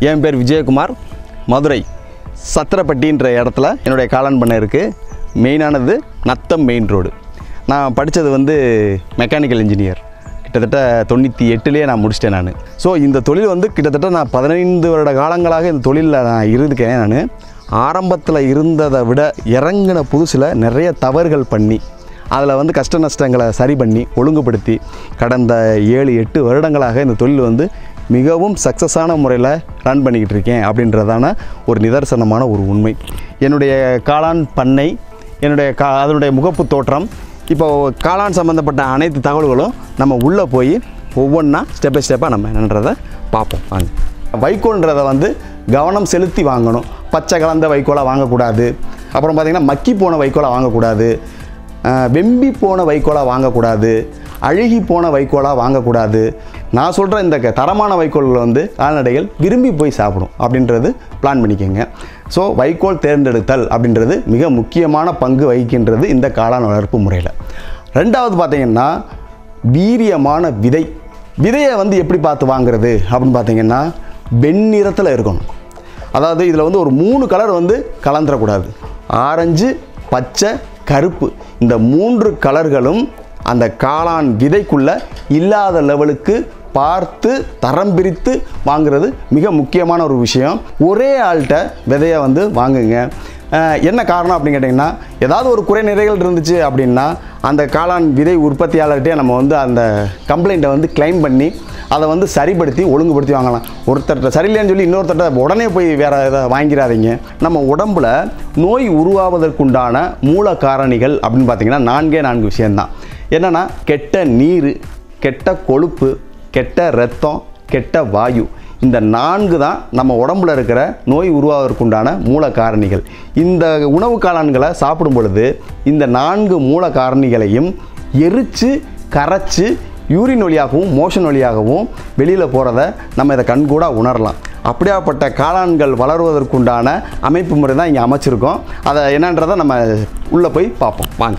என் பேர் விஜயகுமார் மதுரை சத்திரப்பட்டின்ற இடத்துல என்னுடைய காளான் பண்ணை இருக்குது மெயினானது நத்தம் மெயின் ரோடு நான் படித்தது வந்து மெக்கானிக்கல் இன்ஜினியர் கிட்டத்தட்ட தொண்ணூற்றி எட்டுலேயே நான் முடிச்சிட்டேன் நான் ஸோ இந்த தொழில் வந்து கிட்டத்தட்ட நான் பதினைந்து வருட காலங்களாக இந்த தொழிலில் நான் இருக்கேன் நான் ஆரம்பத்தில் இருந்ததை விட இறங்கின புதுசில் நிறைய தவறுகள் பண்ணி அதில் வந்து கஷ்ட நஷ்டங்களை சரி பண்ணி ஒழுங்குபடுத்தி கடந்த ஏழு எட்டு வருடங்களாக இந்த தொழில் வந்து மிகவும் சக்ஸஸான முறையில் ரன் பண்ணிக்கிட்டு இருக்கேன் அப்படின்றதான ஒரு நிதர்சனமான ஒரு உண்மை என்னுடைய காளான் பண்ணை என்னுடைய கா அதனுடைய முகப்பு தோற்றம் இப்போ காளான் சம்மந்தப்பட்ட அனைத்து தகவல்களும் நம்ம உள்ளே போய் ஒவ்வொன்றா ஸ்டெப் பை ஸ்டெப்பாக நம்ம என்னன்றதை பார்ப்போம் வாங்க வைக்கோல்ன்றதை வந்து கவனம் செலுத்தி வாங்கணும் பச்சை கலந்த வைக்கோலாக வாங்கக்கூடாது அப்புறம் பார்த்திங்கன்னா மக்கி போன வைக்கோலாக வாங்கக்கூடாது அஹ், வெம்பி போன வைக்கோலாக வாங்கக்கூடாது அழுகி போன வைக்கோலாக வாங்கக்கூடாது நான் சொல்கிற இந்த க- தரமான வைக்கோல்கள் வந்து கால்நடைகள் விரும்பி போய் சாப்பிடும் அப்படின்றது பிளான் பண்ணிக்கோங்க ஸோ வைக்கோல் தேர்ந்தெடுத்தல் அப்படின்றது மிக முக்கியமான பங்கு வகிக்கின்றது இந்த காளான் வளர்ப்பு முறையில் ரெண்டாவது பார்த்தீங்கன்னா வீரியமான விதை விதையை வந்து எப்படி பார்த்து வாங்குறது அப்படின்னு பார்த்தீங்கன்னா வெண்ணிறத்தில் இருக்கணும் அதாவது இதில் வந்து ஒரு மூணு கலர் வந்து கலந்துடக்கூடாது ஆரஞ்சு பச்சை கருப்பு இந்த மூன்று கலர்களும் அந்த காளான் விதைக்குள்ள இல்லாத லெவலுக்கு பார்த்து தரம் பிரித்து வாங்குறது மிக முக்கியமான ஒரு விஷயம் ஒரே ஆள்கிட்ட விதையை வந்து வாங்குங்க அஹ், என்ன காரணம் அப்படின்னு கேட்டிங்கன்னா ஏதாவது ஒரு குறை நிறைகள் இருந்துச்சு அப்படின்னா அந்த காளான் விதை உற்பத்தியாளர்கிட்டே நம்ம வந்து அந்த கம்ப்ளைண்ட்டை வந்து க்ளைம் பண்ணி அதை வந்து சரிப்படுத்தி ஒழுங்குபடுத்தி வாங்கலாம் ஒருத்தர்கிட்ட சரியில்லைன்னு சொல்லி இன்னொருத்தர்கிட்ட உடனே போய் வேறு இதை வாங்கிடாதீங்க நம்ம உடம்புல நோய் உருவாவதற்குண்டான மூல காரணிகள் அப்படின்னு பார்த்தீங்கன்னா நான்கே நான்கு விஷயம்தான் என்னென்னா கெட்ட நீர் கெட்ட கொழுப்பு கெட்ட ரத்தம் கெட்ட வாயு இந்த நான்கு தான் நம்ம உடம்புல இருக்கிற நோய் உருவாவதற்குண்டான மூல காரணிகள் இந்த உணவு காளான்களை சாப்பிடும் பொழுது இந்த நான்கு மூல காரணிகளையும் எரித்து கரைச்சி யூரின் வழியாகவும் மோஷன் வழியாகவும் வெளியில் போகிறத நம்ம இதை கண்கூட உணரலாம் அப்படியாப்பட்ட காளான்கள் வளருவதற்குண்டான அமைப்பு முறை தான் இங்கே அமைச்சிருக்கோம் அதை என்னன்றதை நம்ம உள்ளே போய் பார்ப்போம் வாங்க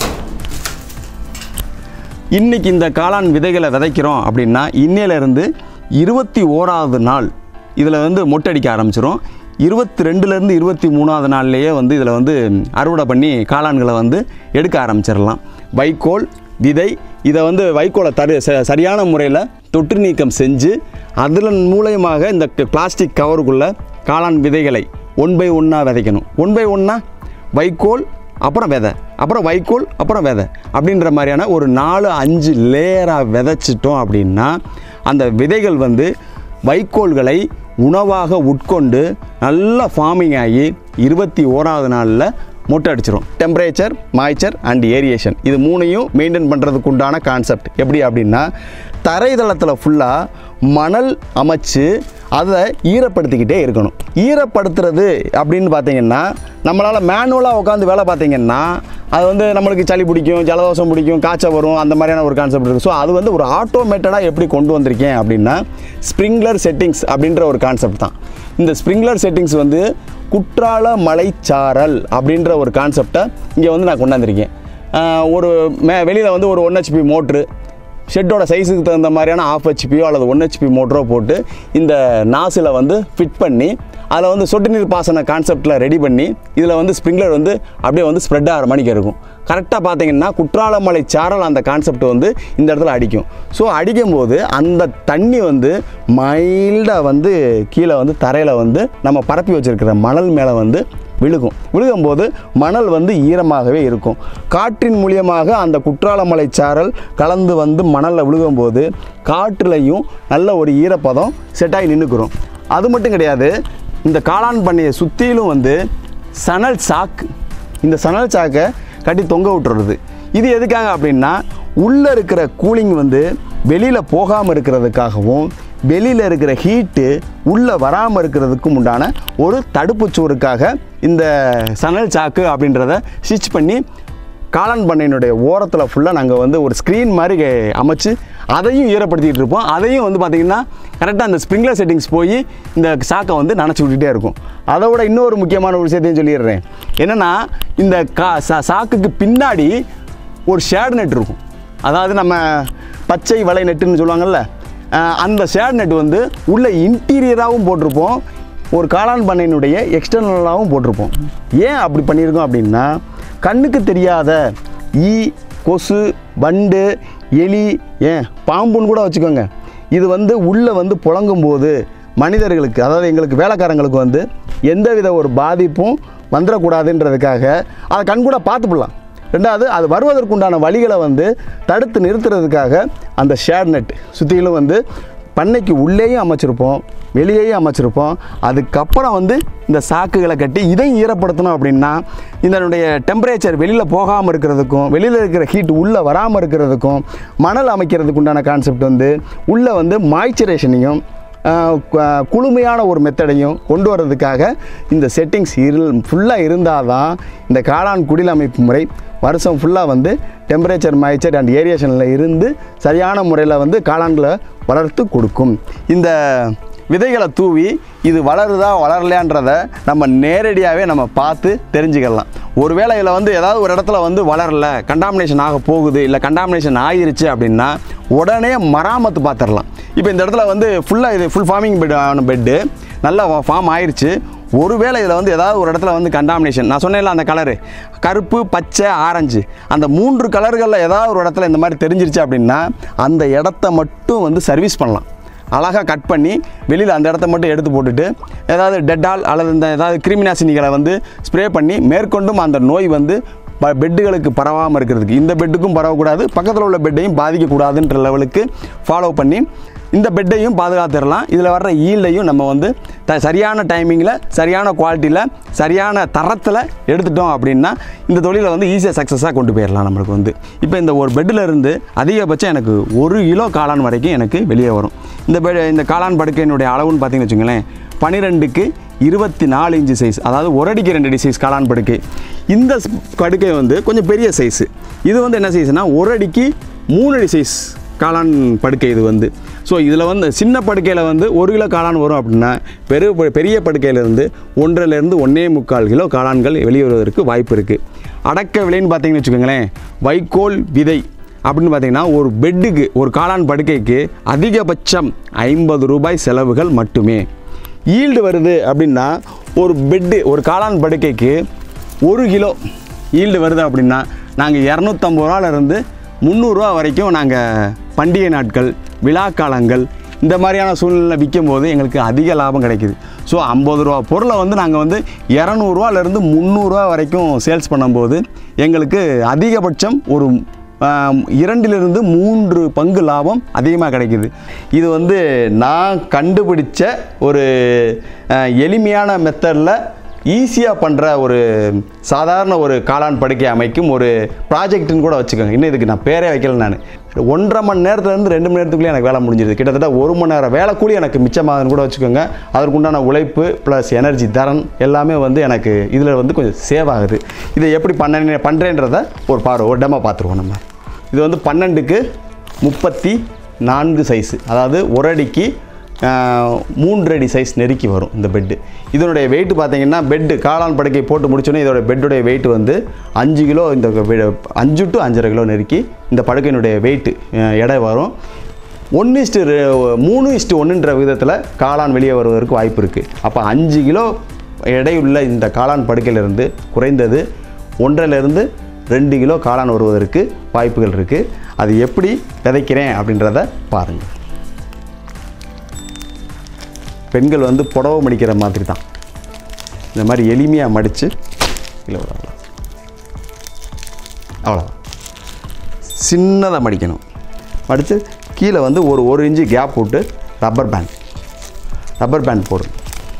இன்னைக்கு இந்த காளான் விதைகளை விதைக்கிறோம் அப்படின்னா இன்னையிலேருந்து இருபத்தி ஓராவது நாள் இதில் வந்து மொட்டடிக்க ஆரம்பிச்சிரும் இருபத்தி ரெண்டுலேருந்து இருபத்தி மூணாவது நாள்லேயே வந்து இதில் வந்து அறுவடை பண்ணி காளான்களை வந்து எடுக்க ஆரம்பிச்சிடலாம் வைக்கோல் விதை இதை வந்து வைக்கோலை தரு ச- சரியான முறையில் தொற்று நீக்கம் செஞ்சு அதன் மூலயமாக இந்த பிளாஸ்டிக் கவருக்குள்ளே காளான் விதைகளை ஒன் பை ஒன்னாக விதைக்கணும் ஒன் பை ஒன்னா வைக்கோல் அப்புறம் விதை அப்புறம் வைக்கோல் அப்புறம் விதை அப்படின்ற மாதிரியான ஒரு நாலு அஞ்சு லேயராக விதைச்சிட்டோம் அப்படின்னா அந்த விதைகள் வந்து வைக்கோல்களை உணவாக உட்கொண்டு நல்லா ஃபார்மிங் ஆகி இருபத்தி ஓராவது நாளில் மொட்டை அடிச்சிரும் டெம்பரேச்சர் மாய்ச்சர் அண்ட் ஏரியேஷன் இது மூணையும் மெயின்டைன் பண்ணுறதுக்கு உண்டான கான்செப்ட் எப்படி அப்படின்னா தரைதளத்தில் ஃபுல்லாக மணல் அமைச்சு அதை ஈரப்படுத்திக்கிட்டே இருக்கணும் ஈரப்படுத்துறது அப்படின்னு பார்த்தீங்கன்னா நம்மளால் மேனுவலாக உட்காந்து வேலை பார்த்தீங்கன்னா அது வந்து நம்மளுக்கு சளி பிடிக்கும் ஜலதோஷம் பிடிக்கும் காய்ச்சல் வரும் அந்த மாதிரியான ஒரு கான்செப்ட் இருக்குது ஸோ அது வந்து ஒரு ஆட்டோமேட்டடாக எப்படி கொண்டு வந்திருக்கேன் அப்படின்னா ஸ்ப்ரிங்க்லர் செட்டிங்ஸ் அப்படின்ற ஒரு கான்செப்ட் தான் இந்த ஸ்ப்ரிங்க்லர் செட்டிங்ஸ் வந்து குற்றால மலைச்சாரல் அப்படின்ற ஒரு கான்செப்டை இங்கே வந்து நான் கொண்டாந்துருக்கேன் ஆஹ் ஒரு மே வெளியில் வந்து ஒரு ஒன் ஹெச்பி மோட்ரு ஷெட்டோட சைஸுக்கு தகுந்த மாதிரியான ஆஃப் ஹெச்பியோ அல்லது ஒன் ஹெச்பி மோட்டரோ போட்டு இந்த நாசில் வந்து ஃபிட் பண்ணி அதில் வந்து சொட்டு நீர் பாசன கான்செப்டில் ரெடி பண்ணி இதில் வந்து ஸ்ப்ரிங்க்லர் வந்து அப்படியே வந்து ஸ்ப்ரெட் ஆகிற மணிக்கு இருக்கும் கரெக்டாக பார்த்தீங்கன்னா குற்றாலமலை சாரல் அந்த கான்செப்ட் வந்து இந்த இடத்துல அடிக்கும் ஸோ அடிக்கும்போது அந்த தண்ணி வந்து மைல்டாக வந்து கீழே வந்து தரையில் வந்து நம்ம பரப்பி வச்சிருக்கிற மணல் மேலே வந்து விழுகும் விழுகும்போது மணல் வந்து ஈரமாகவே இருக்கும் காற்றின் மூலியமாக அந்த குற்றாலமலை சாரல் கலந்து வந்து மணலில் விழுகும்போது காற்றுலையும் நல்ல ஒரு ஈரப்பதம் செட்டாகி நின்றுக்கிறோம் அது மட்டும் கிடையாது இந்த காளான் பண்ணையை சுற்றிலும் வந்து சணல் சாக்கு இந்த சணல் சாக்கை கட்டி தொங்க விட்டுறது இது எதுக்காக அப்படின்னா உள்ளே இருக்கிற கூலிங் வந்து வெளியில் போகாமல் இருக்கிறதுக்காகவும் வெளியில் இருக்கிற ஹீட்டு உள்ளே வராமல் இருக்கிறதுக்கும் உண்டான ஒரு தடுப்புச் சுவருக்காக இந்த சணல் சாக்கு அப்படின்றத ஸ்டிச் பண்ணி காளான் பண்ணையினுடைய ஓரத்தில் ஃபுல்லாக நாங்கள் வந்து ஒரு ஸ்க்ரீன் மாதிரி கே- அமைச்சு அதையும் ஈரப்படுத்திட்டு இருப்போம் அதையும் வந்து பார்த்திங்கன்னா கரெக்டாக அந்த ஸ்ப்ரிங்க்லர் செட்டிங்ஸ் போய் இந்த சாக்கை வந்து நனைச்சி விட்டுட்டே இருக்கும் அதை விட இன்னொரு முக்கியமான ஒரு விஷயத்தையும் சொல்லிடுறேன் என்னென்னா இந்த கா சா சாக்குக்கு பின்னாடி ஒரு ஷேட் நெட் இருக்கும் அதாவது நம்ம பச்சை வலை நெட்டுன்னு சொல்லுவாங்கல்ல அஹ், அந்த ஷேட் நெட் வந்து உள்ள இன்டீரியராகவும் போட்டிருப்போம் ஒரு காளான் பண்ணையினுடைய எக்ஸ்டர்னலாகவும் போட்டிருப்போம் ஏன் அப்படி பண்ணியிருக்கோம் அப்படின்னா கண்ணுக்கு தெரியாத ஈ கொசு வண்டு எலி ஏன் பாம்புன்னு கூட வச்சுக்கோங்க இது வந்து உள்ளே வந்து புழங்கும் போது மனிதர்களுக்கு அதாவது எங்களுக்கு வேலைக்காரங்களுக்கு வந்து எந்தவித ஒரு பாதிப்பும் வந்துடக்கூடாதுன்றதுக்காக அதை கண்கூட பார்த்துப்படலாம் ரெண்டாவது அது வருவதற்குண்டான வழிகளை வந்து தடுத்து நிறுத்துறதுக்காக அந்த ஷேட் நெட் சுற்றிலும் வந்து பண்ணைக்கு உள்ளேயும் அமைச்சிருப்போம் வெளியேயும் அமைச்சிருப்போம் அதுக்கப்புறம் வந்து இந்த சாக்குகளை கட்டி இதையும் ஈரப்படுத்தணும் அப்படின்னா இதனுடைய டெம்பரேச்சர் வெளியில் போகாமல் இருக்கிறதுக்கும் வெளியில் இருக்கிற ஹீட் உள்ளே வராமல் இருக்கிறதுக்கும் மணல் அமைக்கிறதுக்கு உண்டான கான்செப்ட் வந்து உள்ளே வந்து மாய்ச்சரேஷனையும் குளுமையான ஒரு மெத்தடையும் கொண்டு வர்றதுக்காக இந்த செட்டிங்ஸ் இரு ஃபுல்லாக இருந்தால் தான் இந்த காளான் குடில் அமைப்பு முறை வருஷம் ஃபுல்லாக வந்து டெம்பரேச்சர் மாய்ச்சர் அண்ட் ஏரியேஷனில் இருந்து சரியான முறையில் வந்து காளான்களை வளர்த்து கொடுக்கும் இந்த விதைகளை தூவி இது வளருதா வளரலையான்றதை நம்ம நேரடியாகவே நம்ம பார்த்து தெரிஞ்சுக்கலாம் ஒருவேளை இதில் வந்து ஏதாவது ஒரு இடத்துல வந்து வளரல கண்டாமினேஷன் ஆக போகுது இல்லை கண்டாமினேஷன் ஆகிருச்சு அப்படின்னா உடனே மராமத்து பார்த்துடலாம் இப்போ இந்த இடத்துல வந்து ஃபுல்லாக இது ஃபுல் ஃபார்மிங் பெட் ஆன பெட்டு நல்லா ஃபார்ம் ஆயிருச்சு ஒருவேளை இதில் வந்து ஏதாவது ஒரு இடத்துல வந்து கண்டாமினேஷன் நான் சொன்னேன்ல அந்த கலரு கருப்பு பச்சை ஆரஞ்சு அந்த மூன்று கலர்களில் ஏதாவது ஒரு இடத்துல இந்த மாதிரி தெரிஞ்சிருச்சு அப்படின்னா அந்த இடத்த மட்டும் வந்து சர்வீஸ் பண்ணலாம் அழகாக கட் பண்ணி வெளியில் அந்த இடத்த மட்டும் எடுத்து போட்டுட்டு ஏதாவது டெட்டால் அல்லது இந்த ஏதாவது கிருமிநாசினிகளை வந்து ஸ்ப்ரே பண்ணி மேற்கொண்டும் அந்த நோய் வந்து ப பெட்டுகளுக்கு பரவாமல் இருக்கிறதுக்கு இந்த பெட்டுக்கும் பரவக்கூடாது பக்கத்தில் உள்ள பெட்டையும் பாதிக்கக்கூடாதுன்ற லெவலுக்கு ஃபாலோ பண்ணி இந்த பெட்டையும் பாதுகாத்துடலாம் இதில் வர்ற ஈல்டையும் நம்ம வந்து த சரியான டைமிங்கில் சரியான குவாலிட்டியில் சரியான தரத்தில் எடுத்துட்டோம் அப்படின்னா இந்த தொழிலை வந்து ஈஸியாக சக்ஸஸாக கொண்டு போயிடலாம் நம்மளுக்கு வந்து இப்போ இந்த ஒரு பெட்டில் இருந்து அதிகபட்சம் எனக்கு ஒரு கிலோ காளான் வரைக்கும் எனக்கு வெளியே வரும் இந்த பெ இந்த காளான் படுக்கையினுடைய அளவுன்னு பார்த்தீங்கன்னு வச்சுங்களேன் பன்னிரெண்டுக்கு இருபத்தி நாலு இன்ச்சு சைஸ் அதாவது ஒரு அடிக்கு ரெண்டு அடி சைஸ் காளான் படுக்கை இந்த ஸ்- படுக்கை வந்து கொஞ்சம் பெரிய சைஸு இது வந்து என்ன சைஸ்னால் ஒரு அடிக்கு மூணு அடி சைஸ் காளான் படுக்கை இது வந்து ஸோ இதில் வந்து சின்ன படுக்கையில் வந்து ஒரு கிலோ காளான் வரும் அப்படின்னா பெரிய பெரிய படுக்கையிலேருந்து ஒன்றரைலேருந்து ஒன்றே முக்கால் கிலோ காளான்கள் வெளியே வருவதற்கு வாய்ப்பு இருக்குது அடக்க விலைன்னு பார்த்தீங்கன்னு வச்சுக்கோங்களேன் வைக்கோல் விதை அப்படின்னு பார்த்தீங்கன்னா ஒரு பெட்டுக்கு ஒரு காளான் படுக்கைக்கு அதிகபட்சம் ஐம்பது ரூபாய் செலவுகள் மட்டுமே ஈல்டு வருது அப்படின்னா ஒரு பெட்டு ஒரு காளான் படுக்கைக்கு ஒரு கிலோ ஈல்டு வருது அப்படின்னா நாங்கள் இரநூத்தம்பது ரூபாலேருந்து முந்நூறுரூவா வரைக்கும் நாங்கள் பண்டிகை நாட்கள் விழாக்காலங்கள் இந்த மாதிரியான சூழ்நிலை விற்கும் போது எங்களுக்கு அதிக லாபம் கிடைக்குது ஸோ ஐம்பது ரூபா பொருளை வந்து நாங்கள் வந்து இரநூறுவாலேருந்து முந்நூறுரூவா வரைக்கும் சேல்ஸ் பண்ணும்போது எங்களுக்கு அதிகபட்சம் ஒரு ஆம், இரண்டிலிருந்து மூன்று பங்கு லாபம் அதிகமாக கிடைக்குது இது வந்து நான் கண்டுபிடிச்ச ஒரு அஹ், எளிமையான மெத்தடில் ஈஸியாக பண்ணுற ஒரு சாதாரண ஒரு காளான் படுக்கை அமைக்கும் ஒரு ப்ராஜெக்ட்னு கூட வச்சுக்கோங்க இன்னும் இதுக்கு நான் பேரே வைக்கல நான் ஒன்றரை மணி நேரத்துலேருந்து ரெண்டு மணி நேரத்துக்குள்ளே எனக்கு வேலை முடிஞ்சிருது கிட்டத்தட்ட ஒரு மணி நேரம் வேலை கூலி எனக்கு மிச்சமாகுதுன்னு கூட வச்சுக்கோங்க அதற்குண்டான உழைப்பு ப்ளஸ் எனர்ஜி தரன் எல்லாமே வந்து எனக்கு இதில் வந்து கொஞ்சம் சேவ் ஆகுது இதை எப்படி பண்ண பண்ணுறேன்றத ஒரு பார்வை ஒரு டெமோ பார்த்துருவோம் நம்ம இது வந்து பன்னெண்டுக்கு முப்பத்தி நான்கு சைஸு அதாவது ஒரு அடிக்கு ஆஹ், மூன்று அடி சைஸ் நெருக்கி வரும் இந்த பெட்டு இதனுடைய வெயிட் பார்த்தீங்கன்னா பெட்டு காளான் படுக்கை போட்டு முடிச்சோன்னே இதோட பெட்டுடைய வெயிட் வந்து அஞ்சு கிலோ இந்த வெ- அஞ்சு டு அஞ்சரை கிலோ நெருக்கி இந்த படுக்கையினுடைய வெயிட்டு எடை வரும் ஒன்று இஸ்ட்டு மூணு இஸ்ட்டு ஒன்றுன்ற விதத்தில் காளான் வெளியே வருவதற்கு வாய்ப்பு இருக்குது அப்போ அஞ்சு கிலோ எடையுள்ள இந்த காளான் படுக்கையிலிருந்து குறைந்தது ஒன்றரைலேருந்து ரெண்டு கிலோ காளான் வருவதற்கு வாய்ப்புகள் இருக்குது அது எப்படி விதைக்கிறேன் அப்படின்றத பாருங்கள் பெண்கள் வந்து புடவை மடிக்கிற மாதிரி தான் இந்த மாதிரி எளிமையாக மடித்து இல்லை அவ்வளோ அவ்வளோதான் சின்னதாக மடிக்கணும் மடித்து கீழே வந்து ஒரு ஒரு இன்ச்சு கேப் விட்டு ரப்பர் பேண்ட் ரப்பர் பேண்ட் போடும்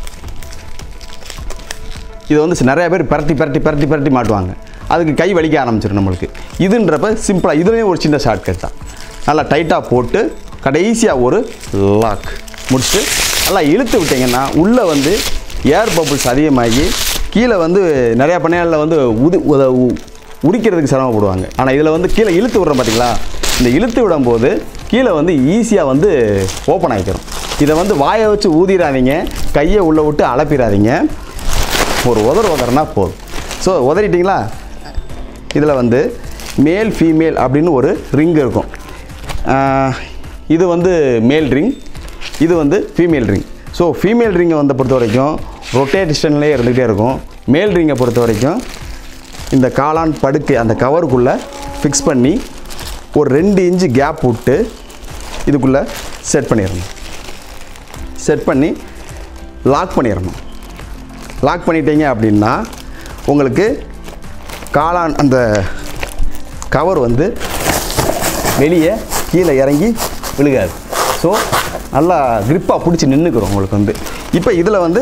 இது வந்து நிறைய பேர் பரட்டி பரட்டி பரட்டி பரட்டி மாட்டுவாங்க அதுக்கு கை வலிக்க ஆரம்பிச்சிடும் நம்மளுக்கு இதுன்றப்ப சிம்பிளாக இதுவே ஒரு சின்ன ஷார்ட்கட் தான் நல்லா டைட்டாக போட்டு கடைசியாக ஒரு லாக் முடிச்சுட்டு நல்லா இழுத்து விட்டிங்கன்னா உள்ளே வந்து ஏர் பபிள்ஸ் அதிகமாகி கீழே வந்து நிறையா பண்ணையாளில் வந்து உது உத- உ- உரிக்கிறதுக்கு சிரமப்படுவாங்க ஆனால் இதில் வந்து கீழே இழுத்து விடுறோம் பார்த்தீங்களா இந்த இழுத்து விடும்போது கீழே வந்து ஈஸியாக வந்து ஓப்பன் ஆகிக்கிறோம் இதை வந்து வாயை வச்சு ஊதிடாதீங்க கையை உள்ளே விட்டு அலப்பிடாதீங்க ஒரு உதறு உதறனா போதும் ஸோ உதறிட்டிங்களா இதில் வந்து மேல் ஃபீமேல் அப்படின்னு ஒரு ரிங் இருக்கும் ஆஹ், இது வந்து மேல் ரிங் இது வந்து ஃபீமேல் ரிங் ஸோ ஃபீமேல் ரிங்கை வந்து பொறுத்த வரைக்கும் ரொட்டேஷன்லேயே இருந்துகிட்டே இருக்கும் மேல் ரிங்கை பொறுத்த வரைக்கும் இந்த காளான் படுக்கை அந்த கவருக்குள்ளே ஃபிக்ஸ் பண்ணி ஒரு ரெண்டு இன்ச்சு கேப் விட்டு இதுக்குள்ளே செட் பண்ணிடணும் செட் பண்ணி லாக் பண்ணிடணும் லாக் பண்ணிட்டீங்க அப்படின்னா உங்களுக்கு காளான் அந்த கவர் வந்து வெளியே கீழே இறங்கி விழுகாது ஸோ நல்லா grip-ஆ பிடிச்சி நின்றுக்கிறோம் உங்களுக்கு வந்து இப்போ இதில் வந்து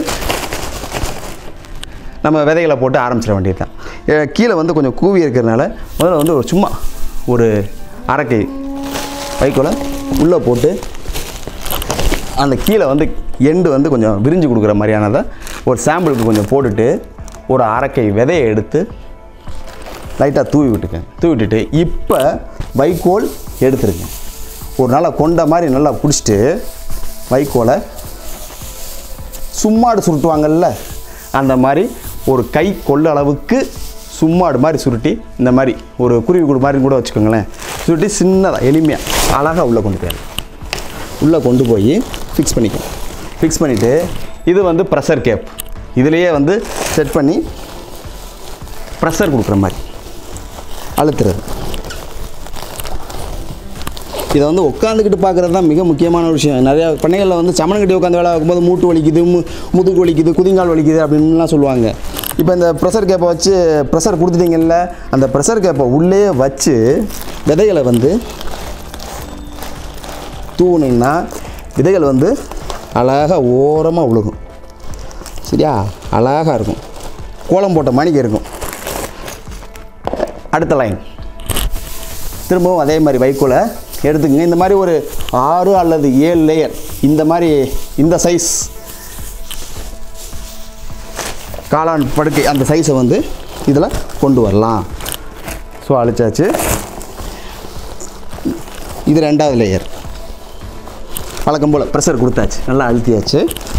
நம்ம விதைகளை போட்டு ஆரம்பிச்சிட வேண்டியது தான் கீழே வந்து கொஞ்சம் கூவி இருக்கிறதுனால முதல்ல வந்து ஒரு சும்மா ஒரு அரைக்கை வைக்கோலை உள்ளே போட்டு அந்த கீழே வந்து எண்டு வந்து கொஞ்சம் விரிஞ்சு கொடுக்குற மாதிரியானதை ஒரு சாம்பிளுக்கு கொஞ்சம் போட்டுட்டு ஒரு அரைக்கை விதையை எடுத்து லைட்டாக தூவி விட்டுக்கங்க தூவி விட்டுட்டு இப்போ வைக்கோல் எடுத்துருங்க ஒரு நல்லா கொண்ட மாதிரி நல்லா பிடிச்சிட்டு வைக்கோலை சும்மாடு சுருட்டுவாங்கல்ல அந்த மாதிரி ஒரு கை கொள்ள அளவுக்கு சும்மாடு மாதிரி சுருட்டி இந்த மாதிரி ஒரு குருவி கூடு மாதிரி கூட வச்சுக்கோங்களேன் சுருட்டி சின்னதாக எளிமையாக அழகாக உள்ளே கொண்டு போயிடலாம் உள்ளே கொண்டு போய் ஃபிக்ஸ் பண்ணிக்கணும் ஃபிக்ஸ் பண்ணிவிட்டு இது வந்து ப்ரெஷர் கேப் இதுலேயே வந்து செட் பண்ணி ப்ரெஷர் கொடுக்குற மாதிரி அழுத்துறது இதை வந்து உட்காந்துக்கிட்டு பார்க்குறது தான் மிக முக்கியமான ஒரு விஷயம் நிறையா பண்ணைகளில் வந்து சமணங்கட்டி உட்காந்து வேலை பார்க்கும்போது மூட்டு வலிக்குது மு முதுகு வலிக்குது குதிங்கால் வலிக்குது அப்படின்லாம் சொல்லுவாங்க இப்போ இந்த ப்ரெஷர் கேப்பை வச்சு ப்ரெஷர் கொடுத்துட்டீங்கல்ல அந்த ப்ரெஷர் கேப்பை உள்ளே வச்சு விதைகளை வந்து தூவுனீங்கன்னா விதைகள் வந்து அழகாக ஓரமாக விழுகும் சரியா அழகாக இருக்கும் கோலம் போட்ட மணிக்கு இருக்கும் அடுத்த லைன் திரும்பவும் அதே மாதிரி வைக்கோலை எடுத்துக்கங்க இந்த மாதிரி ஒரு ஆறு அல்லது ஏழு லேயர் இந்த மாதிரி இந்த சைஸ் காளான் படுக்கை அந்த சைஸை வந்து இதில் கொண்டு வரலாம் ஸோ அழிச்சாச்சு இது ரெண்டாவது லேயர் வழக்கம் போல் ப்ரெஷர் கொடுத்தாச்சு நல்லா அழுத்தியாச்சு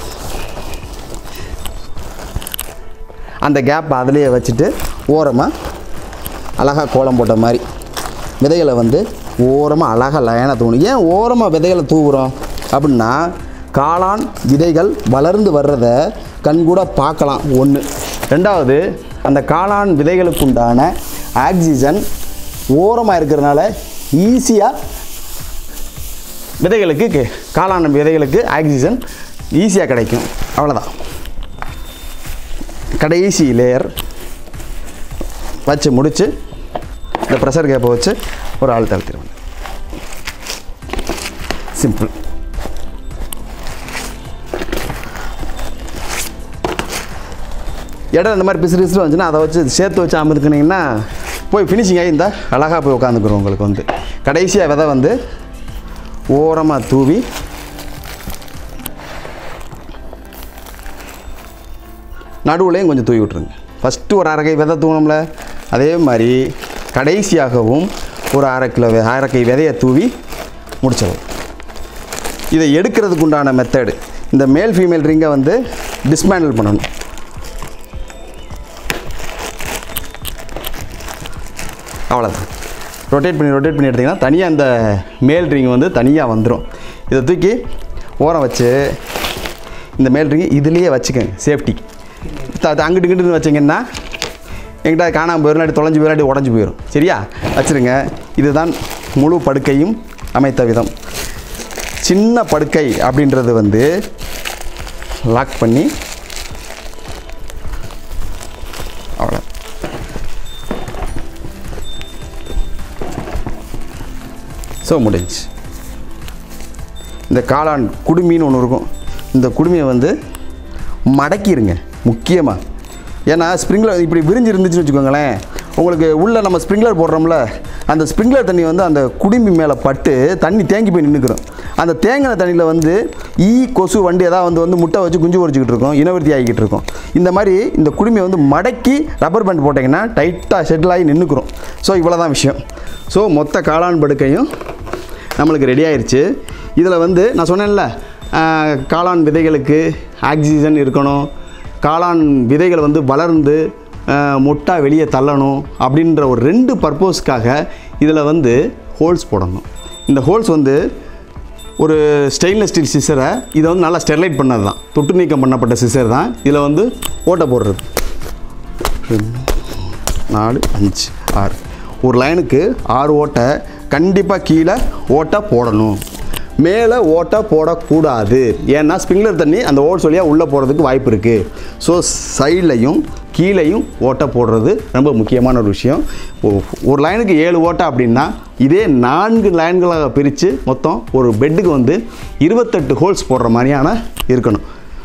அந்த கேப் அதிலேயே வச்சுட்டு ஓரமாக அழகாக கோலம் போட்ட மாதிரி விதைகளை வந்து ஓரமாக அழகாக லைனாக தூணும் ஏன் ஓரமாக விதைகளை தூவுறோம் அப்படின்னா காளான் விதைகள் வளர்ந்து வர்றத கண்கூட பார்க்கலாம் ஒன்று ரெண்டாவது அந்த காளான் விதைகளுக்கு உண்டான ஆக்சிஜன் ஓரமாக இருக்கிறதுனால ஈஸியாக விதைகளுக்கு கே- காளான் விதைகளுக்கு ஆக்சிஜன் ஈஸியாக கிடைக்கும் அவ்வளோதான் கடைசி லேயர் வச்சு முடித்து இந்த ப்ரெஷர் கேப்பை வச்சு ஒரு ஆள் தழுத்திடுவாங்க சிம்பிள் இடம் இந்த மாதிரி பிசு பிசுறு வந்துச்சுன்னா அதை வச்சு சேர்த்து வச்சு அமர்த்துனீங்கன்னா போய் ஃபினிஷிங் ஆகி இருந்தால் அழகாக போய் உட்காந்துக்கிறோம் உங்களுக்கு வந்து கடைசியாக விதை வந்து ஓரமாக தூவி நடுவுலையும் கொஞ்சம் தூவி விட்ருங்க ஃபஸ்ட்டு ஒரு அரைக்கை விதை தூவணும்ல அதே மாதிரி கடைசியாகவும் ஒரு அரை கிலோ வெ- அரைக்கை விதையை தூவி முடிச்சிடும் இதை எடுக்கிறதுக்கு உண்டான மெத்தடு இந்த மேல் ஃபீமேல் ரிங்கை வந்து டிஸ்மேண்டில் பண்ணணும் அவ்வளோதான் ரொட்டேட் பண்ணி ரொட்டேட் பண்ணி எடுத்திங்கன்னா தனியாக இந்த மேல் ரிங் வந்து தனியாக வந்துடும் இதை தூக்கி ஓரம் வச்சு இந்த மேல் ரிங் இதுலேயே வச்சுக்கோங்க சேஃப்டி அங்கிட்டு இங்கிட்டு வச்சிங்கன்னா எங்கிட்ட காணாமல் போயிடும் இல்லாட்டி தொலைஞ்சு போயிடும் இல்லாட்டி உடஞ்சி போயிடும் சரியா வச்சுருங்க இதுதான் முழு படுக்கையும் அமைத்த விதம் சின்ன படுக்கை அப்படின்றது வந்து லாக் பண்ணி அவ்வளோ ஸோ முடிஞ்சு இந்த காளான் குடுமின்னு ஒன்று இருக்கும் இந்த குடுமியை வந்து மடக்கிடுங்க முக்கியமாக ஏன்னா ஸ்ப்ரிங்க்லர் இப்படி விரிஞ்சு இருந்துச்சுன்னு வச்சுக்கோங்களேன் உங்களுக்கு உள்ளே நம்ம ஸ்ப்ரிங்க்லர் போடுறோம்ல அந்த ஸ்ப்ரிங்க்லர் தண்ணி வந்து அந்த குடுமி மேலே பட்டு தண்ணி தேங்கி போய் நின்றுக்கிறோம் அந்த தேங்கின தண்ணியில் வந்து ஈ கொசு வண்டி ஏதாவது வந்து வந்து முட்டை வச்சு குஞ்சு பொரிச்சிக்கிட்டு இருக்கும் இனவர்த்தி ஆகிக்கிட்டு இருக்கும் இந்த மாதிரி இந்த குடுமையை வந்து மடக்கி ரப்பர் பேண்ட் போட்டிங்கன்னா டைட்டாக செட்டில் ஆகி நின்றுக்கிறோம் ஸோ இவ்வளோ தான் விஷயம் ஸோ மொத்த காளான் படுக்கையும் நம்மளுக்கு ரெடி ஆயிருச்சு இதில் வந்து நான் சொன்னேன்ல ஆஹ், காளான் விதைகளுக்கு ஆக்சிஜன் இருக்கணும் காளான் விதைகள் வந்து வளர்ந்து ஆஹ், மொட்டா வெளியே தள்ளணும் அப்படின்ற ஒரு ரெண்டு பர்பஸ்க்காக இதில் வந்து ஹோல்ஸ் போடணும் இந்த ஹோல்ஸ் வந்து ஒரு ஸ்டெயின்லெஸ் ஸ்டீல் சிசரை இதை வந்து நல்லா ஸ்டெர்லைட் பண்ணது தான் தொட்டு நீக்கம் பண்ணப்பட்ட சிசர் தான் இதில் வந்து ஓட்டை போடுறது ரெண்டு நாலு அஞ்சு ஆறு ஒரு லைனுக்கு ஆறு ஓட்டை கண்டிப்பாக கீழே ஓட்டை போடணும் மேலே ஓட்டை போடக்கூடாது ஏன்னா ஸ்ப்ரிங்க்லர் தண்ணி அந்த ஓட்ஸ் வழியாக உள்ளே போகிறதுக்கு வாய்ப்பு இருக்குது ஸோ சைட்லையும் கீழேயும் ஓட்டை போடுறது ரொம்ப முக்கியமான ஒரு விஷயம் ஒ- ஒரு லைனுக்கு ஏழு ஓட்டை அப்படின்னா இதே நான்கு லைன்களாக பிரித்து மொத்தம் ஒரு பெட்டுக்கு வந்து இருபத்தெட்டு ஹோல்ஸ் போடுற மாதிரியான இருக்கணும்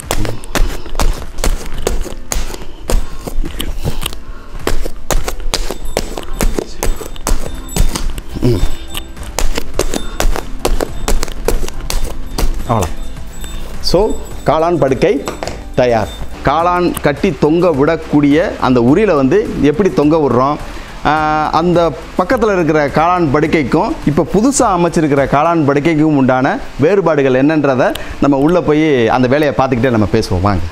அவ்வளோ ஸோ காளான் படுக்கை தயார் காளான் கட்டி தொங்க விடக்கூடிய அந்த உரியில் வந்து எப்படி தொங்க விடுறோம் ஆஹ் அந்த பக்கத்தில் இருக்கிற காளான் படுக்கைக்கும் இப்போ புதுசாக அமைச்சிருக்கிற காளான் படுக்கைக்கும் உண்டான வேறுபாடுகள் என்னன்றதை நம்ம உள்ளே போய் அந்த வேலையை பார்த்துக்கிட்டே நம்ம பேசுவோம் வாங்க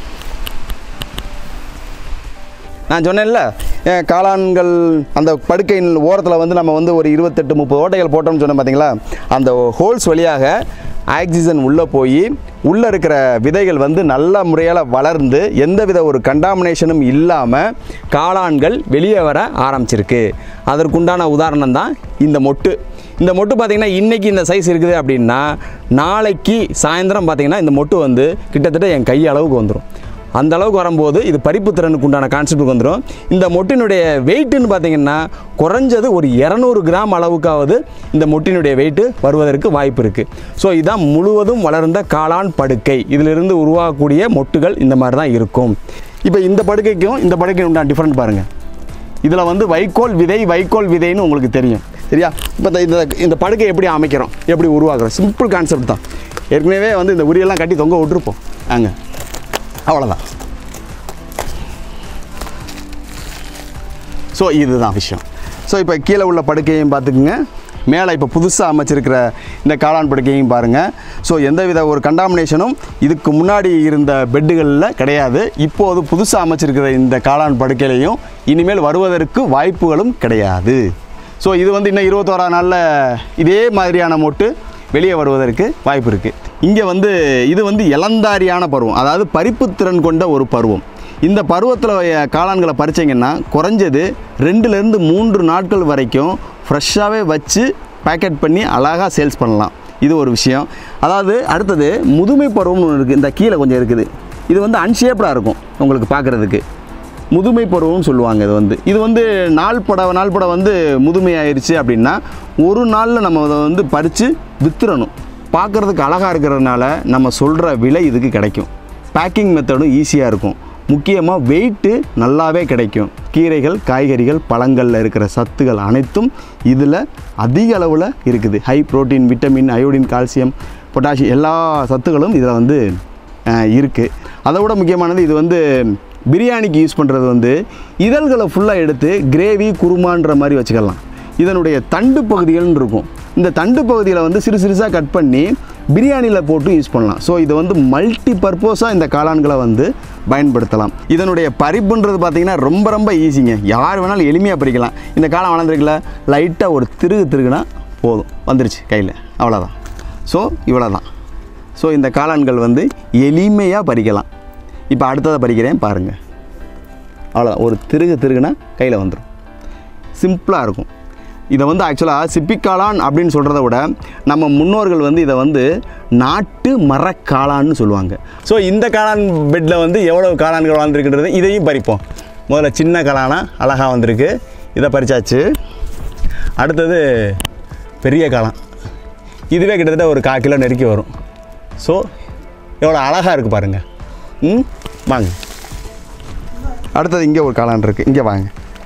நான் சொன்னேன்ல அஹ் காளான்கள் அந்த படுக்கையின் ஓரத்தில் வந்து நம்ம வந்து ஒரு இருபத்தெட்டு முப்பது ஓட்டைகள் போட்டோம்னு சொன்னோம் பார்த்தீங்களா அந்த ஹோல்ஸ் வழியாக ஆக்சிஜன் உள்ளே போய் உள்ளே இருக்கிற விதைகள் வந்து நல்ல முறையில் வளர்ந்து எந்தவித ஒரு கண்டாமினேஷனும் இல்லாமல் காளான்கள் வெளியே வர ஆரம்பிச்சிருக்கு அதற்குண்டான உதாரணம் தான் இந்த மொட்டு இந்த மொட்டு பார்த்திங்கன்னா இன்றைக்கி இந்த சைஸ் இருக்குது அப்படின்னா நாளைக்கு சாயந்தரம் பார்த்திங்கன்னா இந்த மொட்டு வந்து கிட்டத்தட்ட என் கை அளவுக்கு வந்துடும் அந்த அளவுக்கு வரும்போது இது பறிப்பு திறனுக்கு உண்டான கான்செப்ட்டுக்கு வந்துடும் இந்த மொட்டினுடைய வெயிட்டுன்னு பார்த்தீங்கன்னா குறைஞ்சது ஒரு இரநூறு கிராம் அளவுக்காவது இந்த மொட்டினுடைய வெயிட்டு வருவதற்கு வாய்ப்பு இருக்குது ஸோ இதான் முழுவதும் வளர்ந்த காளான் படுக்கை இதிலிருந்து உருவாகக்கூடிய மொட்டுகள் இந்த மாதிரி தான் இருக்கும் இப்போ இந்த படுக்கைக்கும் இந்த படுக்கைக்கும் உண்டான டிஃப்ரெண்ட் பாருங்கள் இதில் வந்து வைக்கோல் விதை வைக்கோல் விதைன்னு உங்களுக்கு தெரியும் சரியா இப்போ இந்த- இந்த இந்த படுக்கை எப்படி அமைக்கிறோம் எப்படி உருவாக்குறோம் சிம்பிள் கான்செப்ட் தான் ஏற்கனவே வந்து இந்த உரியெல்லாம் கட்டி தொங்க விட்டுருப்போம் அங்கே அவ்வளோதான் ஸோ இதுதான் விஷயம் ஸோ இப்போ கீழே உள்ள படுக்கையும் பார்த்துக்குங்க மேலே இப்போ புதுசாக அமைச்சிருக்கிற இந்த காளான் படுக்கையும் பாருங்கள் ஸோ எந்தவித ஒரு கண்டாமினேஷனும் இதுக்கு முன்னாடி இருந்த பெட்டுகளில் கிடையாது இப்போது புதுசாக அமைச்சிருக்கிற இந்த காளான் படுக்கையிலையும் இனிமேல் வருவதற்கு வாய்ப்புகளும் கிடையாது ஸோ இது வந்து இன்னும் இருபத்தோரா நாளில் இதே மாதிரியான மொட்டு வெளியே வருவதற்கு வாய்ப்பு இருக்குது இங்கே வந்து இது வந்து இளந்தாரியான பருவம் அதாவது பறிப்புத்திறன் கொண்ட ஒரு பருவம் இந்த பருவத்தில் காளான்களை பறிச்சீங்கன்னா குறைஞ்சது ரெண்டுலேருந்து மூன்று நாட்கள் வரைக்கும் ஃப்ரெஷ்ஷாகவே வச்சு பேக்கெட் பண்ணி அழகாக சேல்ஸ் பண்ணலாம் இது ஒரு விஷயம் அதாவது அடுத்தது முதுமை பருவம்னு ஒன்று இருக்குது இந்த கீழே கொஞ்சம் இருக்குது இது வந்து அன்ஷேப்டாக இருக்கும் உங்களுக்கு பார்க்குறதுக்கு முதுமை பருவம்னு சொல்லுவாங்க இது வந்து இது வந்து நாள் பட நாள் பட வந்து முதுமை ஆயிடுச்சு அப்படின்னா ஒரு நாளில் நம்ம அதை வந்து பறித்து வித்துறணும் பார்க்குறதுக்கு அழகாக இருக்கிறதுனால நம்ம சொல்கிற விலை இதுக்கு கிடைக்கும் பேக்கிங் மெத்தடும் ஈஸியாக இருக்கும் முக்கியமாக வெயிட்டு நல்லாவே கிடைக்கும் கீரைகள் காய்கறிகள் பழங்களில் இருக்கிற சத்துகள் அனைத்தும் இதில் அதிக அளவில் இருக்குது high protein vitamin iodine calcium potassium எல்லா சத்துக்களும் இதில் வந்து இருக்குது அதை விட முக்கியமானது இது வந்து பிரியாணிக்கு யூஸ் பண்ணுறது வந்து இதழ்களை ஃபுல்லாக எடுத்து கிரேவி குருமான்ற மாதிரி வச்சுக்கலாம் இதனுடைய தண்டு பகுதிகள்னு இருக்கும் இந்த தண்டு பகுதியில் வந்து சிறு சிறுசாக கட் பண்ணி பிரியாணியில் போட்டு யூஸ் பண்ணலாம் ஸோ இது வந்து மல்டி பர்பஸாக இந்த காளான்களை வந்து பயன்படுத்தலாம் இதனுடைய பறிப்புன்றது பார்த்திங்கன்னா ரொம்ப ரொம்ப ஈஸிங்க யார் வேணாலும் எளிமையாக பறிக்கலாம் இந்த காளான் வளர்ந்துருக்குல லைட்டாக ஒரு திருகு திருகுனா போதும் வந்துருச்சு கையில் அவ்வளோதான் ஸோ இவ்வளோ தான் ஸோ இந்த காளான்கள் வந்து எளிமையாக பறிக்கலாம் இப்போ அடுத்ததை பறிக்கிறேன் பாருங்கள் அவ்வளோதான் ஒரு திருகு திருகுனா கையில் வந்துடும் சிம்பிளாக இருக்கும் இதை வந்து ஆக்சுவலாக சிப்பிக்காளான் அப்படின்னு சொல்கிறத விட நம்ம முன்னோர்கள் வந்து இதை வந்து நாட்டு மரக்காளான்னு சொல்லுவாங்க ஸோ இந்த காளான் பெட்டில் வந்து எவ்வளோ காளான்கள் வாழ்ந்துருக்குன்றது இதையும் பறிப்போம் முதல்ல சின்ன காளானா அழகாக வந்திருக்கு இதை பறிச்சாச்சு அடுத்தது பெரிய காளான் இதுவே கிட்டத்தட்ட ஒரு கால் கிலோ நெருக்கி வரும் ஸோ எவ்வளோ அழகாக இருக்குது பாருங்கள் ம் வாங்க அடுத்தது இங்கே ஒரு காளான் இருக்குது இங்கே வாங்க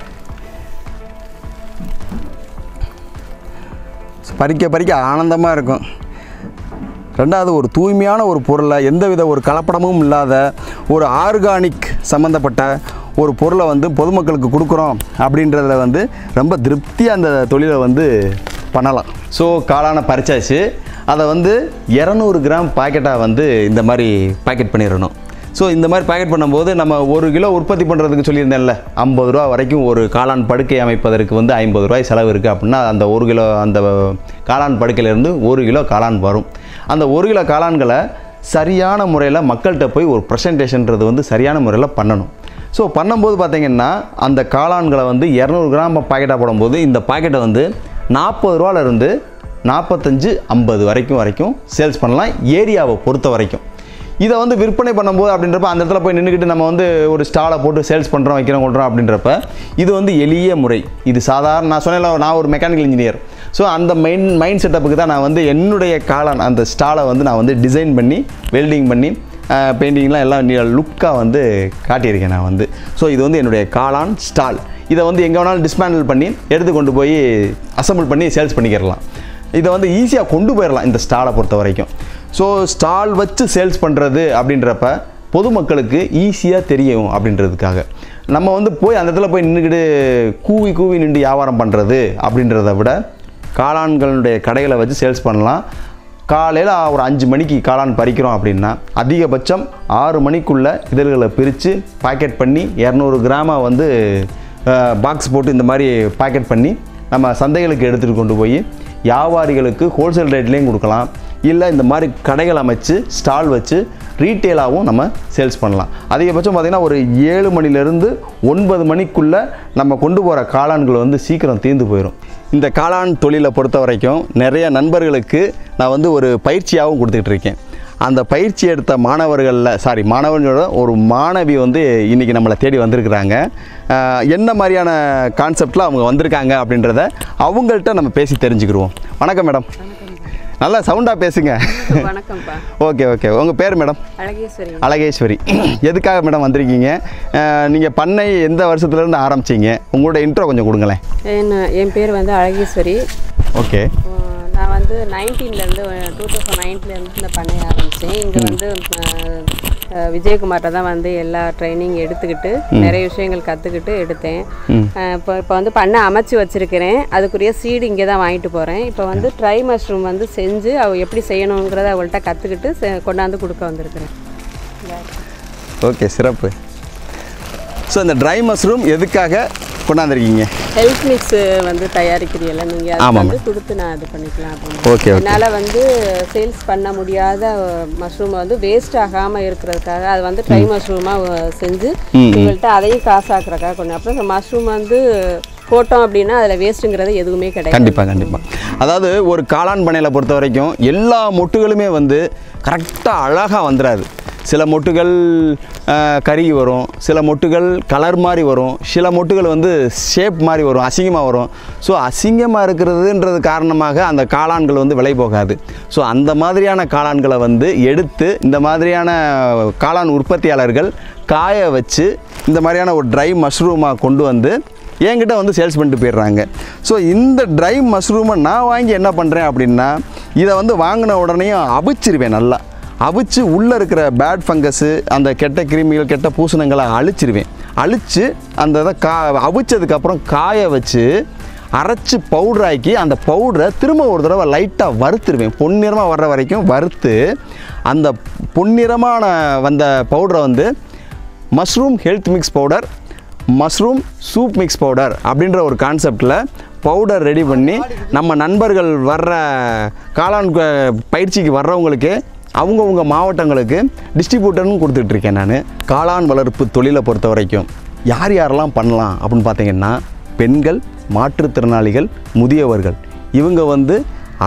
பறிக்க பறிக்க ஆனந்தமாக இருக்கும் ரெண்டாவது ஒரு தூய்மையான ஒரு பொருளை எந்தவித ஒரு கலப்படமும் இல்லாத ஒரு ஆர்கானிக் சம்மந்தப்பட்ட ஒரு பொருளை வந்து பொதுமக்களுக்கு கொடுக்குறோம் அப்படின்றதுல வந்து ரொம்ப திருப்தியாக அந்த தொழிலை வந்து பண்ணலாம் ஸோ காளானை பறிச்சாச்சு அதை வந்து இரநூறு கிராம் பாக்கெட்டாக வந்து இந்த மாதிரி பாக்கெட் பண்ணிடணும் ஸோ இந்த மாதிரி பேக்கெட் பண்ணும்போது நம்ம ஒரு கிலோ உற்பத்தி பண்ணுறதுக்கு சொல்லியிருந்தேன்ல ஐம்பது ரூபா வரைக்கும் ஒரு காளான் படுக்கை அமைப்பதற்கு வந்து ஐம்பது ரூபாய் செலவு இருக்குது அப்படின்னா அந்த ஒரு கிலோ அந்த காளான் படுக்கையிலேருந்து ஒரு கிலோ காளான் வரும் அந்த ஒரு கிலோ காளான்களை சரியான முறையில் மக்கள்கிட்ட போய் ஒரு ப்ரெசன்டேஷன்றது வந்து சரியான முறையில் பண்ணணும் ஸோ பண்ணும்போது பார்த்தீங்கன்னா அந்த காளான்களை வந்து இரநூறு கிராம் பாக்கெட்டாக போடும்போது இந்த பாக்கெட்டை வந்து நாற்பது ரூபாலேருந்து நாற்பத்தஞ்சு ஐம்பது வரைக்கும் வரைக்கும் சேல்ஸ் பண்ணலாம் ஏரியாவை பொறுத்த வரைக்கும் இதை வந்து விற்பனை பண்ணும்போது அப்படின்றப்ப அந்த இடத்துல போய் நின்றுக்கிட்டு நம்ம வந்து ஒரு ஸ்டாலை போட்டு சேல்ஸ் பண்ணுறோம் வைக்கிறோம் கொள்கிறோம் அப்படின்றப்ப இது வந்து எளிய முறை இது சாதாரண நான் சொன்னேன்ல நான் ஒரு மெக்கானிக்கல் இன்ஜினியர் ஸோ அந்த மைண்ட் மைண்ட் செட்டப்புக்கு தான் நான் வந்து என்னுடைய காளான் அந்த ஸ்டாலை வந்து நான் வந்து டிசைன் பண்ணி வெல்டிங் பண்ணி பெயிண்டிங்லாம் எல்லாம் லுக்காக வந்து காட்டியிருக்கேன் நான் வந்து ஸோ இது வந்து என்னுடைய காளான் ஸ்டால் இதை வந்து எங்கே வேணாலும் டிஸ்மேண்டில் பண்ணி எடுத்து கொண்டு போய் அசம்பிள் பண்ணி சேல்ஸ் பண்ணிக்கிறலாம் இதை வந்து ஈஸியாக கொண்டு போயிடலாம் இந்த ஸ்டாலை பொறுத்த வரைக்கும் ஸோ ஸ்டால் வச்சு சேல்ஸ் பண்ணுறது அப்படின்றப்ப பொதுமக்களுக்கு ஈஸியாக தெரியும் அப்படின்றதுக்காக நம்ம வந்து போய் அந்த இடத்துல போய் நின்றுக்கிட்டு கூவி கூவி நின்று வியாபாரம் பண்ணுறது அப்படின்றத விட காளான்களுடைய கடைகளை வச்சு சேல்ஸ் பண்ணலாம் காலையில் ஒரு அஞ்சு மணிக்கு காளான் பறிக்கிறோம் அப்படின்னா அதிகபட்சம் ஆறு மணிக்குள்ளே இதழ்களை பிரித்து பாக்கெட் பண்ணி இரநூறு கிராமை வந்து பாக்ஸ் போட்டு இந்த மாதிரி பாக்கெட் பண்ணி நம்ம சந்தைகளுக்கு எடுத்துகிட்டு கொண்டு போய் வியாபாரிகளுக்கு ஹோல்சேல் ரேட்லேயும் கொடுக்கலாம் இல்லை இந்த மாதிரி கடைகள் அமைச்சு ஸ்டால் வச்சு ரீட்டெயிலாகவும் நம்ம சேல்ஸ் பண்ணலாம் அதிகபட்சம் பார்த்திங்கன்னா ஒரு ஏழு மணிலேருந்து ஒன்பது மணிக்குள்ளே நம்ம கொண்டு போகிற காளான்கள் வந்து சீக்கிரம் தீர்ந்து போயிடும் இந்த காளான் தொழிலை பொறுத்த வரைக்கும் நிறைய நண்பர்களுக்கு நான் வந்து ஒரு பயிற்சியாகவும் கொடுத்துக்கிட்டு இருக்கேன் அந்த பயிற்சி எடுத்த மாணவர்களில் சாரி மாணவர்களோட ஒரு மாணவி வந்து இன்றைக்கி நம்மளை தேடி வந்திருக்கிறாங்க ஆஹ் என்ன மாதிரியான கான்செப்டில் அவங்க வந்திருக்காங்க அப்படின்றத அவங்கள்ட்ட நம்ம பேசி தெரிஞ்சுக்கிடுவோம் வணக்கம் மேடம் நல்லா சவுண்டாக பேசுங்க வணக்கம்ப்பா ஓகே ஓகே உங்கள் பேர் மேடம் அழகேஸ்வரி அழகேஸ்வரி எதுக்காக மேடம் வந்திருக்கீங்க நீங்கள் பண்ணை எந்த வருஷத்துலேருந்து ஆரம்பிச்சீங்க உங்களோட இன்ட்ரோ கொஞ்சம் கொடுங்களேன் என் என் பேர் வந்து அழகேஸ்வரி ஓகே உம், நான் வந்து நைன்டீன்லேருந்து டூ தௌசண்ட் நைன்லேருந்து இந்த பண்ணைய ஆரம்பித்தேன் இங்கே வந்து அஹ், அஹ், விஜயகுமார்ட்ட தான் வந்து எல்லா ட்ரைனிங் எடுத்துக்கிட்டு நிறைய விஷயங்கள் கற்றுக்கிட்டு எடுத்தேன் அஹ், இப்போ இப்போ வந்து பண்ணை அமைச்சு வச்சுருக்கிறேன் அதுக்குரிய சீடு இங்கே தான் வாங்கிட்டு போகிறேன் இப்போ வந்து ட்ரை மஷ்ரூம் வந்து செஞ்சு அவ எப்படி செய்யணுங்கிறத அவள்கிட்ட கற்றுக்கிட்டு கொண்டாந்து கொடுக்க வந்திருக்கிறேன் ஓகே சிறப்பு ஸோ இந்த ட்ரை மஷ்ரூம் எதுக்காக கொண்டாந்துருக்கீங்க ஹெல்த் மிக்ஸ் வந்து தயாரிக்கிறீல்ல நீங்கள் அது ஆமாம் வந்து கொடுத்து நான் இது பண்ணிக்கலாம் அப்படின்னு ஓகே ஓகே என்னால் வந்து சேல்ஸ் பண்ண முடியாத மஷ்ரூமை வந்து வேஸ்ட் ஆகாமல் இருக்கிறதுக்காக அது வந்து ட்ரை மஷ்ரூமாக செஞ்சு உங்கள்கிட்ட அதையும் காசாக்குறக்காக கொஞ்சம் அப்புறம் மஷ்ரூம் வந்து போட்டோம் அப்படின்னா அதில் வேஸ்ட்டுங்கிறது எதுவுமே கிடையாது கண்டிப்பாக கண்டிப்பாக அதாவது ஒரு காளான் பண்ணையில் பொறுத்த வரைக்கும் எல்லா மொட்டுகளுமே வந்து கரெக்டாக அழகாக வந்துடாது சில மொட்டுகள் அஹ், கருகி வரும் சில மொட்டுகள் கலர் மாதிரி வரும் சில மொட்டுகள் வந்து ஷேப் மாதிரி வரும் அசிங்கமாக வரும் ஸோ அசிங்கமாக இருக்கிறதுன்றது காரணமாக அந்த காளான்கள் வந்து விலை போகாது ஸோ அந்த மாதிரியான காளான்களை வந்து எடுத்து இந்த மாதிரியான காளான் உற்பத்தியாளர்கள் காய வச்சு இந்த மாதிரியான ஒரு ட்ரை மஷ்ரூமாக கொண்டு வந்து என்கிட்ட வந்து சேல்ஸ் பண்ணிட்டு போயிடுறாங்க ஸோ இந்த ட்ரை மஷ்ரூமை நான் வாங்கி என்ன பண்ணுறேன் அப்படின்னா இதை வந்து வாங்கின உடனேயும் அவிச்சிருவேன் நல்லா அவிச்சு உள்ளே இருக்கிற பேட் ஃபங்கஸு அந்த கெட்ட கிருமிகள் கெட்ட பூசணங்களை அழிச்சிருவேன் அழித்து அந்த இதை கா அவிச்சதுக்கப்புறம் காய வச்சு அரைச்சி பவுடராக்கி அந்த பவுடரை திரும்ப ஒரு தடவை லைட்டாக வறுத்துருவேன் பொன்னிறமாக வர்ற வரைக்கும் வறுத்து அந்த பொன்னிறமான வந்த பவுடரை வந்து mushroom health mix powder mushroom soup mix powder அப்படின்ற ஒரு கான்செப்டில் பவுடர் ரெடி பண்ணி நம்ம நண்பர்கள் வர்ற காளான் க- பயிற்சிக்கு வர்றவங்களுக்கு அவங்கவுங்க மாவட்டங்களுக்கு டிஸ்ட்ரிபியூட்டர்னு கொடுத்துட்ருக்கேன் நான் காளான் வளர்ப்பு தொழிலை பொறுத்த வரைக்கும் யார் யாரெல்லாம் பண்ணலாம் அப்படின்னு பார்த்தீங்கன்னா பெண்கள் மாற்றுத்திறனாளிகள் முதியவர்கள் இவங்க வந்து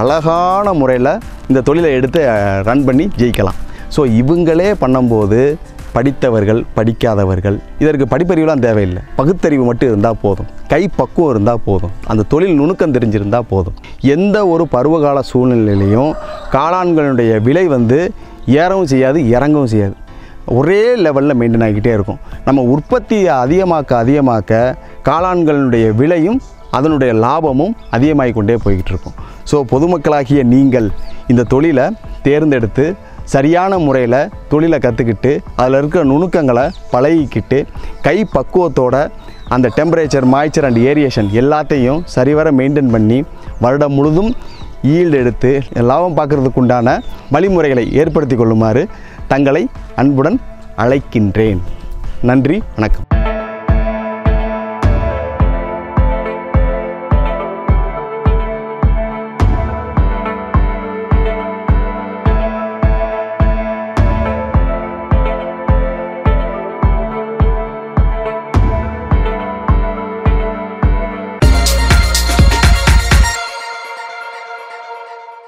அழகான முறையில் இந்த தொழிலை எடுத்து ரன் பண்ணி ஜெயிக்கலாம் ஸோ இவங்களே பண்ணும்போது படித்தவர்கள் படிக்காதவர்கள் இதற்கு படிப்பறிவுலாம் தேவையில்லை பகுத்தறிவு மட்டும் இருந்தால் போதும் கை பக்குவம் இருந்தால் போதும் அந்த தொழில் நுணுக்கம் தெரிஞ்சிருந்தால் போதும் எந்த ஒரு பருவகால சூழ்நிலையிலையும் காளான்களுடைய விலை வந்து ஏறவும் செய்யாது இறங்கவும் செய்யாது ஒரே லெவலில் மெயின்டைன் ஆகிக்கிட்டே இருக்கும் நம்ம உற்பத்தியை அதிகமாக்க அதிகமாக்க காளான்களுடைய விலையும் அதனுடைய லாபமும் அதிகமாகிக் கொண்டே போய்கிட்டு இருக்கும் ஸோ பொதுமக்களாகிய நீங்கள் இந்த தொழிலை தேர்ந்தெடுத்து சரியான முறையில் தொழிலை கற்றுக்கிட்டு அதில் இருக்கிற நுணுக்கங்களை பழகிக்கிட்டு கை பக்குவத்தோட அந்த டெம்பரேச்சர் மாய்ச்சர் அண்ட் ஏரியேஷன் எல்லாத்தையும் சரிவர மெயின்டைன் பண்ணி வருடம் முழுதும் ஈல்டு எடுத்து லாபம் பார்க்கறதுக்கு உண்டான வழிமுறைகளை ஏற்படுத்தி கொள்ளுமாறு தங்களை அன்புடன் அழைக்கின்றேன் நன்றி வணக்கம்